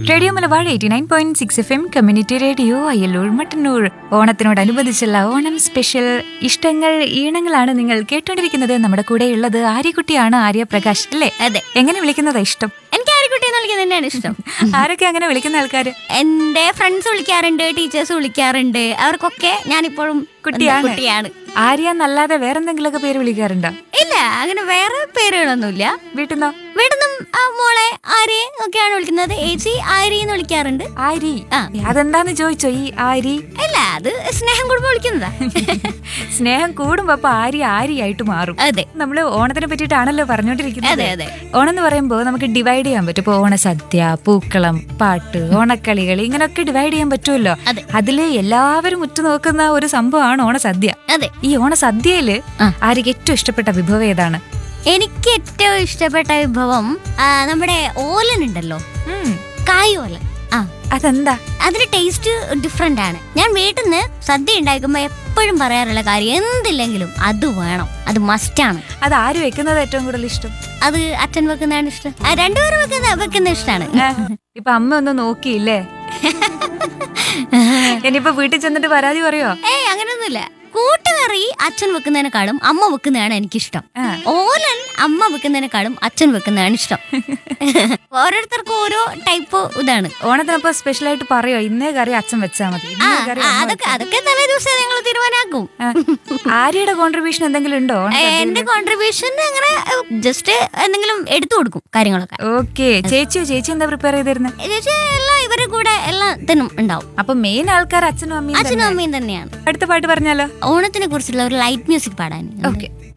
Radio Malabar eighty nine point six F M community radio Ayyalloor Mattannur ഓണത്തിനോടനുബന്ധിച്ചുള്ള Onam special ഇഷ്ടങ്ങൾ ഈണങ്ങളാണ് നിങ്ങൾ കേട്ടോണ്ടിരിക്കുന്നത് നമ്മുടെ കൂടെയുള്ളത് ആര്യക്കുട്ടിയാണ് ആര്യ പ്രകാശ് അല്ലേ അതെ എങ്ങനെ വിളിക്കുന്നതാ ഇഷ്ടം എനിക്ക് ആര്യക്കുട്ടി എന്ന് വിളിക്കുന്നത് തന്നെയാണ് ഇഷ്ടം ആരൊക്കെ അങ്ങനെ വിളിക്കുന്ന ആൾക്കാര് എന്റെ ഫ്രണ്ട്സ് വിളിക്കാറുണ്ട് ടീച്ചേഴ്സ് വിളിക്കാറുണ്ട് അവർക്കൊക്കെ ഞാനിപ്പോഴും കുട്ടിയാണ്. കുട്ടിയാണ് ആര്യ എന്നല്ലാതെ വേറെന്തെങ്കിലുമൊക്കെ പേര് വിളിക്കാറുണ്ടോ ഇല്ല അങ്ങനെ വേറെ പേരുകളൊന്നുമില്ല വീട്ടിൽ നിന്നോ വീട്ടിൽ ആ മോളെ ആര്യ ഒക്കെയാണ് വിളിക്കുന്നത് ഏച്ചി ആരി എന്ന് വിളിക്കാറുണ്ട് ആരി ആ. അതെന്താന്ന് ചോദിച്ചോ ഈ ആരി ഇല്ല അത് സ്നേഹം കൂടുമ്പോ വിളിക്കുന്നതാ സ്നേഹം കൂടുമ്പോ അപ്പൊ ആരി ആരിയായിട്ട് മാറും അതെ നമ്മള് ഓണത്തിനെ പറ്റിയിട്ടാണല്ലോ പറഞ്ഞോണ്ടിരിക്കുന്നത് അതെ, അതെ. ഓണം എന്ന് പറയുമ്പോൾ നമുക്ക് ഡിവൈഡ് ചെയ്യാൻ പറ്റും ഇപ്പൊ ഓണസദ്യ പൂക്കളം പാട്ട് ഓണക്കളികൾ ഇങ്ങനെയൊക്കെ ഡിവൈഡ് ചെയ്യാൻ പറ്റുമല്ലോ അതെ. അതില് എല്ലാവരും ഉറ്റുനോക്കുന്ന ഒരു സംഭവമാണ് ഓണസദ്യ അതെ ഈ ഓണസദ്യയില് ആ. ആര്യക്ക് ഏറ്റവും ഇഷ്ടപ്പെട്ട വിഭവം ഏതാണ് എനിക്ക് ഏറ്റവും ഇഷ്ടപ്പെട്ട വിഭവം ആ, നമ്മുടെ ഓലൻ ഉണ്ടല്ലോ ഉം, കായോലൻ ആ അതെന്താ അതിന്റെ ടേസ്റ്റ് ഡിഫറെന്റ് ആണ് ഞാൻ വീട്ടിൽ നിന്ന് സദ്യ ഉണ്ടാക്കുമ്പോ എപ്പോഴും പറയാറുള്ള കാര്യം എന്തില്ലെങ്കിലും അത് വേണം അത് മസ്റ്റാണ് അത് ആര് വെക്കുന്നത് ഏറ്റവും കൂടുതൽ ഇഷ്ടം അത് അച്ഛൻ വെക്കുന്നതാണ് ഇഷ്ടം ആ, രണ്ടുപേരും വെക്കുന്ന വെക്കുന്ന ഇഷ്ടമാണ് ആ, ഇപ്പൊ അമ്മ ഒന്ന് നോക്കിയില്ലേ ഇനിയിപ്പോ വീട്ടിൽ ചെന്നിട്ട് പരാതി പറയോ ഏയ് അങ്ങനെയൊന്നുമില്ല കൂട്ടുകറി അച്ഛൻ വെക്കുന്നതിനെക്കാളും അമ്മ വെക്കുന്നതാണ് എനിക്കിഷ്ടം ആ. ഓലൻ അമ്മ വെക്കുന്നതിനെക്കാളും അച്ഛൻ വെക്കുന്നതാണ് ഇഷ്ടം ഓരോരുത്തർക്കും ഓരോ ടൈപ്പ് ഇതാണ് ഓണത്തിനപ്പോ സ്പെഷ്യൽ ആയിട്ട് പറയോ ഇന്നേ കറി അച്ഛൻ വെച്ചാ മതി ആ ഇന്നേ കറി ആ, അമ്മ അതൊക്കെ അതൊക്കെ തലേ ദിവസം ഞങ്ങൾ തീരുമാനാക്കും ആ. ആര്യയുടെ കോൺട്രിബ്യൂഷൻ എന്തെങ്കിലും ഉണ്ടോ ഏ, എന്റെ കോൺട്രിബ്യൂഷൻ അങ്ങനെ ജസ്റ്റ് എന്തെങ്കിലും എടുത്തു കൊടുക്കും കാര്യങ്ങളൊക്കെ ഓക്കെ ചേച്ചിയോ ചേച്ചി എന്താ പ്രിപ്പയർ ചെയ്തിരുന്നത് ചേച്ചി എല്ലാം ഇവരെ കൂടെ എല്ലാത്തിനും ഉണ്ടാവും അപ്പൊ മെയിൻ ആൾക്കാർ അച്ഛനും അമ്മയും അച്ഛനും തന്നെ. അമ്മയും തന്നെയാണ് അടുത്ത പാട്ട് പറഞ്ഞാലോ ഓണത്തിനെ കുറിച്ചുള്ള ഒരു ലൈറ്റ് മ്യൂസിക് പാടാൻ ഓക്കെ